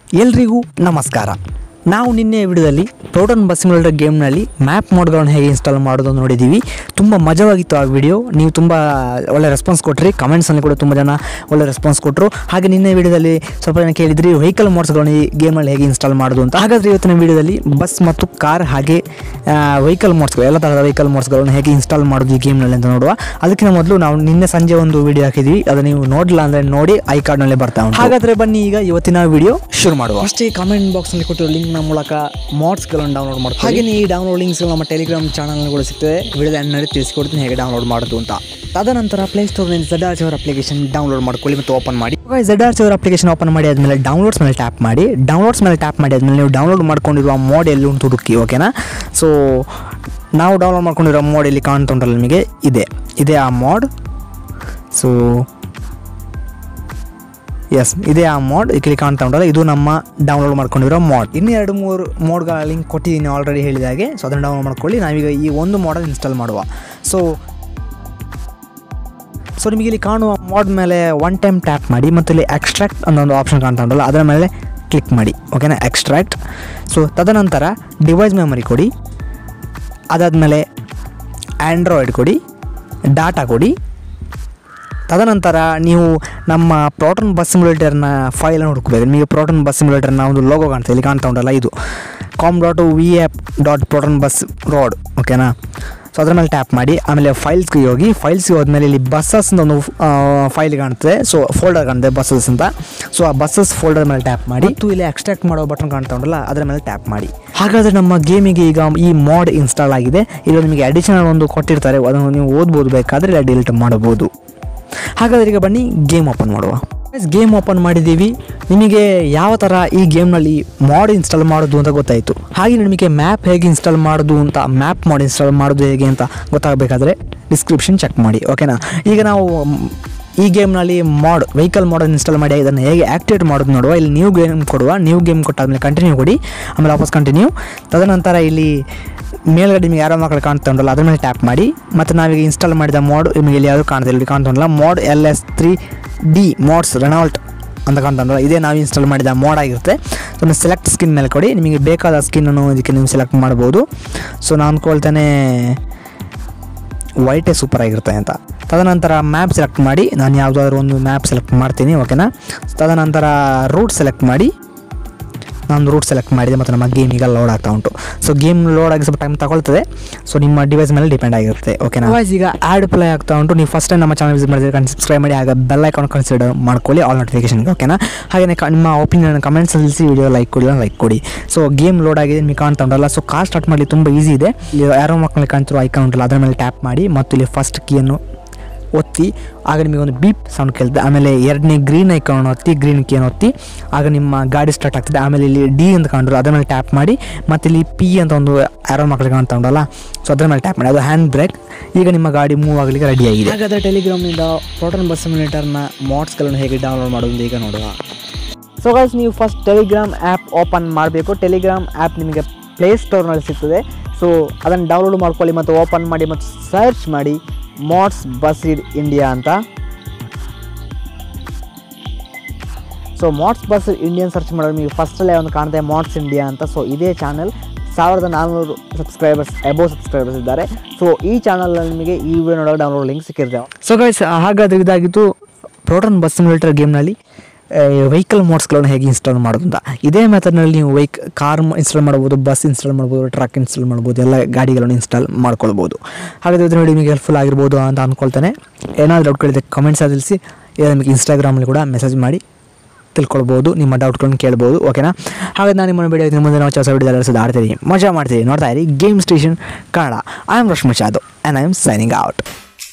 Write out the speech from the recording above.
ಎಲ್ರಿಗೂ ನಮಸ್ಕಾರ ನಾವು ನಿನ್ನೆ ವಿಡಿಯೋದಲ್ಲಿ ಪ್ರೋಟೋನ್ ಬಸ್ ಸಿಮ್ಯುಲೇಟರ್ ಗೇಮ್ನಲ್ಲಿ ಮ್ಯಾಪ್ ಮೋಡ್ಗಳನ್ನು ಹೇಗೆ ಇನ್ಸ್ಟಾಲ್ ಮಾಡೋದು ನೋಡಿದ್ದೀವಿ ತುಂಬ ಮಜವಾಗಿತ್ತು ಆ ವಿಡಿಯೋ ನೀವು ತುಂಬ ಒಳ್ಳೆ ರೆಸ್ಪಾನ್ಸ್ ಕೊಟ್ರಿ ಕಮೆಂಟ್ಸಲ್ಲಿ ಕೂಡ ತುಂಬ ಜನ ಒಳ್ಳೆ ರೆಸ್ಪಾನ್ಸ್ ಕೊಟ್ಟರು ಹಾಗೆ ನಿನ್ನೆ ವಿಡಿಯೋದಲ್ಲಿ ಸ್ವಲ್ಪ ಜನ ಕೇಳಿದ್ರಿ ವೆಹಿಕಲ್ ಮೋಡ್ಸ್ಗಳನ್ನು ಈ ಗೇಮಲ್ಲಿ ಹೇಗೆ ಇನ್ಸ್ಟಾಲ್ ಮಾಡೋದು ಅಂತ ಹಾಗಾದರೆ ಇವತ್ತಿನ ವಿಡಿಯೋದಲ್ಲಿ ಬಸ್ ಮತ್ತು ಕಾರ್ ಹಾಗೆ ವೆಹಿಕಲ್ ಮೋಡ್ಸ್ಗಳು ಎಲ್ಲ ಥರದ ವೆಹಿಕಲ್ ಮೋಡ್ಸ್ಗಳನ್ನು ಹೇಗೆ ಇನ್ಸ್ಟಾಲ್ ಮಾಡೋದು ಈ ಗೇಮ್ನಲ್ಲಿ ಅಂತ ನೋಡುವ ಅದಕ್ಕಿಂತ ಮೊದಲು ನಾವು ನಿನ್ನೆ ಸಂಜೆ ಒಂದು ವಿಡಿಯೋ ಹಾಕಿದ್ವಿ ಅದು ನೀವು ನೋಡಿಲ್ಲ ಅಂದರೆ ನೋಡಿ ಐ ಕಾರ್ಡ್ನಲ್ಲಿ ಬರ್ತಾ ಉಂಟು ಹಾಗಾದರೆ ಬನ್ನಿ ಈಗ ಇವತ್ತಿನ ವಿಡಿಯೋ ಶುರು ಮಾಡುವ ಫಸ್ಟ್ ಈ ಕಾಮೆಂಟ್ ಬಾಕ್ಸ್ನಲ್ಲಿ ಕೊಟ್ಟಿರೋ ಲಿಂಕ್ನ ಮೂಲಕ ಮಾಡ್ಸ್ಗಳನ್ನು ಡೌನ್ಲೋಡ್ ಮಾಡ್ತೀವಿ ಹಾಗೆ ಈ ಡೌನ್ಲೋಡ್ ಲಿಂಕ್ಸ್ ನಮ್ಮ ಟೆಲಿಗ್ರಾಮ್ ಚಾನಲ್ ಕೂಡ ಸಿಗ್ತದೆ ವಿಡಿಯೋದ ಎಂಡ್ನಲ್ಲಿ ತಿಳಿಸ್ಕೊಡ್ತೀನಿ ಹೇಗೆ ಡೌನ್ಲೋಡ್ ಮಾಡೋದು ಅಂತ ತದನಂತರ ಪ್ಲೇಸ್ಟೋರ್ನಲ್ಲಿ ZArchiver application download ಮಾಡ್ಕೊಳ್ಳಿ ಮತ್ತು ಓಪನ್ ಮಾಡಿ ZArchiver application open ಮಾಡಿ ಆದಮೇಲೆ ಡೌನ್ಲೋಡ್ಸ್ ಮೇಲೆ ಟ್ಯಾಪ್ ಮಾಡಿ ಡೌನ್ಲೋಡ್ಸ್ ಮೇಲೆ ಟ್ಯಾಪ್ ಮಾಡಿ ಆದಮೇಲೆ ನೀವು ಡೌನ್ಲೋಡ್ ಮಾಡ್ಕೊಂಡಿರುವ ಮೋಡ್ ಎಲ್ಲಿ ಉಂಟು ಹುಡುಕಿ ಓಕೆನಾ ಸೊ ನಾವು ಡೌನ್ಲೋಡ್ ಮಾಡ್ಕೊಂಡಿರೋ ಮೋಡ್ ಇಲ್ಲಿ ಕಾಣ್ತಾ ಉಂಟಲ್ಲ ನಿಮಗೆ ಇದೆ ಇದೆ ಆ ಮೋಡ್ ಸೊ ಎಸ್ ಇದೇ ಆ ಮೋಡ್ ಇಲ್ಲಿ ಕಾಣ್ತಾ ಉಂಟಲ್ಲ ಇದು ನಮ್ಮ ಡೌನ್ಲೋಡ್ ಮಾಡ್ಕೊಂಡಿರೋ ಮೋಡ್ ಇನ್ನು ಎರಡು ಮೂರು ಮೋಡ್ಗಳ ಲಿಂಕ್ ಕೊಟ್ಟಿದ್ದೀನಿ ಆಲ್ರೆಡಿ ಹೇಳಿದ ಹಾಗೆ ಸೊ ಅದನ್ನು ಡೌನ್ಲೋಡ್ ಮಾಡ್ಕೊಳ್ಳಿ ನಾವೀಗ ಈ ಒಂದು ಮಾಡಲ್ ಇನ್ಸ್ಟಾಲ್ ಮಾಡುವ ಸೊ ಸೊ ನಿಮಗೆ ಇಲ್ಲಿ ಕಾಣುವ ಮೋಡ್ ಮೇಲೆ ಒನ್ ಟೈಮ್ ಟ್ಯಾಪ್ ಮಾಡಿ ಮತ್ತು ಇಲ್ಲಿ ಎಕ್ಸ್ಟ್ರಾಕ್ಟ್ ಅನ್ನೋ ಒಂದು ಆಪ್ಷನ್ ಕಾಣ್ತಾ ಉಂಟಲ್ಲ ಅದರ ಮೇಲೆ ಕ್ಲಿಕ್ ಮಾಡಿ ಓಕೆನಾ ಎಕ್ಸ್ಟ್ರಾಕ್ಟ್ ಸೊ ತದನಂತರ ಡಿವೈಸ್ ಮೆಮರಿ ಕೊಡಿ ಅದಾದಮೇಲೆ ಆ್ಯಂಡ್ರಾಯ್ಡ್ ಕೊಡಿ ಡಾಟಾ ಕೊಡಿ ತದನಂತರ ನೀವು ನಮ್ಮ ಪ್ರೋಟೋನ್ ಬಸ್ ಸಿಮ್ಯುಲೇಟರ್ನ ಫೈಲನ್ನು ಹುಡುಕಬೇಕು ನಿಮಗೆ ಪ್ರೋಟೋನ್ ಬಸ್ ಸಿಮ್ಯುಲೇಟರ್ನ ಒಂದು ಲೋಗೋ ಕಾಣ್ತಾ ಇಲ್ಲಿ ಕಾಣ್ತಾ ಉಂಟಲ್ಲ ಇದು com dot V app dot Proton bus road ಓಕೆನಾ ಸೊ ಅದ್ರ ಮೇಲೆ ಟ್ಯಾಪ್ ಮಾಡಿ ಆಮೇಲೆ ಫೈಲ್ಸ್ಗೆ ಹೋಗಿ ಫೈಲ್ಸ್ಗೆ ಹೋದ್ಮೇಲೆ ಇಲ್ಲಿ ಬಸ್ಸಸ್ ಅಂತ ಒಂದು ಫೈಲ್ ಕಾಣ್ತದೆ ಸೊ ಫೋಲ್ಡರ್ ಕಾಣ್ತದೆ ಬಸ್ಸಸ್ ಅಂತ ಸೊ ಆ ಬಸ್ಸಸ್ ಫೋಲ್ಡರ್ ಮೇಲೆ ಟ್ಯಾಪ್ ಮಾಡಿ ಮತ್ತು ಇಲ್ಲಿ ಎಕ್ಸ್ಟ್ರಾಕ್ಟ್ ಮಾಡೋ ಬಟನ್ ಕಾಣ್ತಾ ಉಂಟಲ್ಲ ಅದರ ಮೇಲೆ ಟ್ಯಾಪ್ ಮಾಡಿ ಹಾಗಾದರೆ ನಮ್ಮ ಗೇಮಿಗೆ ಈಗ ಈ ಮಾಡ್ ಇನ್ಸ್ಟಾಲ್ ಆಗಿದೆ ಇಲ್ಲಿ ನಿಮಗೆ ಅಡಿಷನಲ್ ಒಂದು ಕೊಟ್ಟಿರ್ತಾರೆ ಅದನ್ನು ನೀವು ಓದ್ಬೋದು ಬೇಕಾದರೆ ಇಲ್ಲ ಡಿಲೀಟ್ ಮಾಡಬಹುದು ಹಾಗಾದರೆ ಈಗ ಬನ್ನಿ ಗೇಮ್ ಓಪನ್ ಮಾಡುವ ಗೇಮ್ ಓಪನ್ ಮಾಡಿದ್ದೀವಿ ನಿಮಗೆ ಯಾವ ಥರ ಈ ಗೇಮ್ನಲ್ಲಿ ಮಾಡ್ ಇನ್ಸ್ಟಾಲ್ ಮಾಡೋದು ಅಂತ ಗೊತ್ತಾಯಿತು ಹಾಗೆ ನಿಮಗೆ ಮ್ಯಾಪ್ ಹೇಗೆ ಇನ್ಸ್ಟಾಲ್ ಮಾಡೋದು ಅಂತ ಮ್ಯಾಪ್ ಮಾಡ್ ಇನ್ಸ್ಟಾಲ್ ಮಾಡೋದು ಹೇಗೆ ಅಂತ ಗೊತ್ತಾಗಬೇಕಾದ್ರೆ ಡಿಸ್ಕ್ರಿಪ್ಷನ್ ಚೆಕ್ ಮಾಡಿ ಓಕೆನಾ ಈಗ ನಾವು ಮ್, ಈ ಗೇಮ್ನಲ್ಲಿ ಮಾಡ್ ವೆಹಿಕಲ್ ಮಾಡಲ್ ಇನ್ಸ್ಟಾಲ್ ಮಾಡಿ ಇದನ್ನು ಹೇಗೆ ಆ್ಯಕ್ಟಿವೇಟ್ ಮಾಡೋದು ನೋಡುವ ಇಲ್ಲಿ ನ್ಯೂ ಗೇಮ್ ಕೊಡುವ ನ್ಯೂ ಗೇಮ್ ಕೊಟ್ಟಾದ್ಮೇಲೆ ಕಂಟಿನ್ಯೂ ಕೊಡಿ ಆಮೇಲೆ ವಾಪಸ್ ಕಂಟಿನ್ಯೂ ತದನಂತರ ಇಲ್ಲಿ ಮೇಲ್ಗಡೆ ನಿಮಗೆ ಯಾರೋ ಮಕ್ಕಳು ಕಾಣ್ತಾ ಉಂಟಲ್ಲ ಅದ್ರ ಮೇಲೆ ಟ್ಯಾಪ್ ಮಾಡಿ ಮತ್ತು ನಾವೀಗ ಇನ್ಸ್ಟಾಲ್ ಮಾಡಿದ ಮೋಡ್ ನಿಮಗೆ ಇಲ್ಲಿ ಯಾವುದು ಕಾಣ್ತಾ ಇಲ್ಲಿ ಕಾಣ್ತಾ ಉಂಟಲ್ಲ mod L S three D mods Renault ಅಂತ ಕಾಣ್ತಾ ಉಂಟಲ್ಲ ಇದೇ ನಾವು ಇನ್ಸ್ಟಾಲ್ ಮಾಡಿದ ಮೋಡ್ ಆಗಿರುತ್ತೆ ಸೊ ಸೆಲೆಕ್ಟ್ ಸ್ಕಿನ್ ಮೇಲೆ ಕೊಡಿ ನಿಮಗೆ ಬೇಕಾದ ಸ್ಕಿನ್ನನ್ನು ಇದಕ್ಕೆ ನೀವು ಸೆಲೆಕ್ಟ್ ಮಾಡ್ಬೋದು ಸೊ ನಾನು ಅಂದ್ಕೊಳ್ತೇನೆ ವೈಟೇ ಸೂಪರ್ ಆಗಿರುತ್ತೆ ಅಂತ ತದನಂತರ ಮ್ಯಾಪ್ ಸೆಲೆಕ್ಟ್ ಮಾಡಿ ನಾನು ಯಾವುದಾದ್ರೂ ಒಂದು ಮ್ಯಾಪ್ ಸೆಲೆಕ್ಟ್ ಮಾಡ್ತೀನಿ ಓಕೆನಾ ತದನಂತರ ರೂಟ್ ಸೆಲೆಕ್ಟ್ ಮಾಡಿ ನಾನು ರೂಟ್ ಸೆಲೆಕ್ಟ್ ಮಾಡಿದೆ ಮತ್ತು ನಮ್ಮ ಗೇಮ್ ಈಗ ಲೋಡ್ ಆಗ್ತಾ ಉಂಟು ಸೊ ಗೇಮ್ ಲೋಡ್ ಆಗಿ ಸ್ವಲ್ಪ ಟೈಮ್ ತಗೊಳ್ತದೆ ಸೊ ನಿಮ್ಮ ಡಿವೈಸ್ ಮೇಲೆ ಡಿಪೆಂಡ್ ಆಗಿರುತ್ತೆ ಓಕೆನಾ ವಾಯ್ಸ್ ಈಗ ಆ್ಯಡ್ ಪ್ಲೇ ಆಗ್ತಾ ಉಂಟು ನೀವು ಫಸ್ಟ್ ಟೈಮ್ ನಮ್ಮ ಚಾನಲ್ ವಿಸಿಟ್ ಮಾಡಿದ್ರೆ ಸಬ್ಸ್ಕ್ರೈಬ್ ಮಾಡಿ ಆಗ ಬೆಲ್ ಐಕಾನ್ ಕನ್ಸಿಡರ್ ಮಾಡ್ಕೊಳ್ಳಿ ಆಲ್ ನೋಟಿಫಿಕೇಶನ್ಗೆ ಓಕೆನಾ ಹಾಗೆ ಕ- ನಿಮ್ಮ ಒಪಿನಿಯನ್ ಕಮೆಂಟ್ಸ್ ತಿಳಿಸಿ ವಿಡಿಯೋ ಲೈಕ್ ಕೊಡಿ ಲೈಕ್ ಕೊಡಿ ಸೊ ಗೇಮ್ ಲೋಡ್ ಆಗಿದೆ ನಿಮಗೆ ಕಾಣ್ತಾ ಉಂಟಲ್ಲ ಸೊ ಕಾರ್ ಸ್ಟಾರ್ಟ್ ಮಾಡಲಿ ತುಂಬ ಈಸಿ ಇದೆ ಇಲ್ಲಿ ಯಾರೋ ಮಕ್ಕಳಿಗೆ ಕಾಣ್ತಿರೋ ಐಕಾನ್ ಉಂಟಲ್ಲ ಅದರ ಮೇಲೆ ಟ್ಯಾಪ್ ಮಾಡಿ ಮತ್ತು ಇಲ್ಲಿ ಫಸ್ಟ್ ಕೀಯನ್ನು ಒತ್ತಿ ಆಗ ನಿಮಗೆ ಒಂದು ಬೀಪ್ ಸೌಂಡ್ ಕೇಳ್ತದೆ ಆಮೇಲೆ ಎರಡನೇ ಗ್ರೀನ್ ಐಕಾನ್ ಒತ್ತಿ ಗ್ರೀನ್ ಕೀಯನ್ನು ಒತ್ತಿ ಆಗ ನಿಮ್ಮ ಗಾಡಿ ಸ್ಟಾರ್ಟ್ ಆಗ್ತದೆ ಆಮೇಲೆ ಇಲ್ಲಿ ಡಿ ಅಂತ ಕಾಣ್ರು ಅದರ ಮೇಲೆ ಟ್ಯಾಪ್ ಮಾಡಿ ಮತ್ತು ಇಲ್ಲಿ ಪಿ ಅಂತ ಒಂದು ಆರೋ ಮಕ್ಕಳಿಗೆ ಕಾಣ್ತಾ ಉಂಟಲ್ಲ ಸೊ ಅದರ ಮೇಲೆ ಟ್ಯಾಪ್ ಮಾಡಿ ಅದು ಹ್ಯಾಂಡ್ ಬ್ರೇಕ್ ಈಗ ನಿಮ್ಮ ಗಾಡಿ ಮೂವ್ ಆಗಲಿಕ್ಕೆ ರೆಡಿ ಆಗಿದೆ ಹಾಗಾದರೆ ಟೆಲಿಗ್ರಾಮ್ನಿಂದ ಪ್ರೋಟನ್ ಬಸ್ ಸಿಮ್ಯುಲೇಟರ್ನ ಮಾಡ್ಸ್ಗಳನ್ನು ಹೇಗೆ ಡೌನ್ಲೋಡ್ ಮಾಡೋದು ಈಗ ನೋಡುವ ಸೊ ಗೈಸ್ ನೀವು ಫಸ್ಟ್ ಟೆಲಿಗ್ರಾಮ್ ಆ್ಯಪ್ ಓಪನ್ ಮಾಡಬೇಕು ಟೆಲಿಗ್ರಾಮ್ ಆ್ಯಪ್ ನಿಮಗೆ ಪ್ಲೇಸ್ಟೋರ್ನಲ್ಲಿ ಸಿಗ್ತದೆ ಸೊ ಅದನ್ನು ಡೌನ್ಲೋಡ್ ಮಾಡ್ಕೊಳ್ಳಿ ಮತ್ತು ಓಪನ್ ಮಾಡಿ ಮತ್ತು ಸರ್ಚ್ ಮಾಡಿ ಮಾಡ್ಸ್ ಬಸ್ ಇಡ್ ಇಂಡಿಯಾ ಅಂತ so mods bus Indian search ಮಾಡೋದು ನಿಮಗೆ ಫಸ್ಟಲ್ಲೇ ಒಂದು ಕಾಣ್ತದೆ ಮಾಡ್ಸ್ ಇಂಡಿಯಾ ಅಂತ ಸೊ ಇದೇ ಚಾನಲ್ ಸಾವಿರದ ನಾನ್ನೂರು ಸಬ್ಸ್ಕ್ರೈಬರ್ಸ್ ಎಬೋ ಸಬ್ಸ್ಕ್ರೈಬರ್ಸ್ ಇದ್ದಾರೆ ಸೊ ಈ ಚಾನಲಲ್ಲಿ ನಿಮಗೆ ಈ ವಿಡಿಯೋ ನೋಡೋಕೆ ಡೌನ್ಲೋಡ್ ಲಿಂಕ್ ಸಿಕ್ಕಿರ್ತೇವೆ ಸೊ ಗೈಸ್ ಹಾಗಾದ್ರೆ ಇದಾಗಿತ್ತು ಪ್ರೋಟನ್ ಬಸ್ ಸಿಮ್ಯುಲೇಟರ್ ಗೇಮ್ನಲ್ಲಿ ವೆಹಿಕಲ್ ಮೋಡ್ಸ್ಗಳನ್ನು ಹೇಗೆ ಇನ್ಸ್ಟಾಲ್ ಮಾಡೋದು ಅಂತ ಇದೇ ಮೆಥಡ್ನಲ್ಲಿ ನೀವು ವೈಕ್ ಕಾರ್ ಇನ್ಸ್ಟಾಲ್ ಮಾಡ್ಬೋದು ಬಸ್ ಇನ್ಸ್ಟಾಲ್ ಮಾಡ್ಬೋದು ಟ್ರಕ್ ಇನ್ಸ್ಟಾಲ್ ಮಾಡ್ಬೋದು ಎಲ್ಲ ಗಾಡಿಗಳನ್ನು ಇನ್ಸ್ಟಾಲ್ ಮಾಡ್ಕೊಳ್ಬೋದು ಹಾಗಾದರೆ ಇದು ನೋಡಿ ನಿಮಗೆ ಹೆಲ್ಪ್ಫುಲ್ ಆಗಿರ್ಬೋದು ಅಂತ ಅಂದ್ಕೊಳ್ತೇನೆ ಏನಾದರೂ ಡೌಟ್ ಕೇಳಿದ್ರೆ ಕಮೆಂಟ್ಸ್ ತಿಳಿಸಿ ಇಲ್ಲ ನಿಮಗೆ ಇನ್ಸ್ಟಾಗ್ರಾಮಲ್ಲಿ ಕೂಡ ಮೆಸೇಜ್ ಮಾಡಿ ತಿಳ್ಕೊಳ್ಬೋದು ನಿಮ್ಮ ಡೌಟ್ಗಳನ್ನು ಕೇಳ್ಬೋದು ಓಕೆನಾ ಹಾಗೆ ನಾನು ನಿಮ್ಮ ವಿಡಿಯೋ ನಿಮ್ಮ ಮುಂದೆ ನಾವು ಹೊಸ ವಿಡಿಯೋ ಆಡ್ತೀರಿ ಮಜಾ ಮಾಡ್ತೀರಿ ನೋಡ್ತಾ ಇರಿ game station Kannada I am ರಶ್ಮ ಚಾದು and I am signing out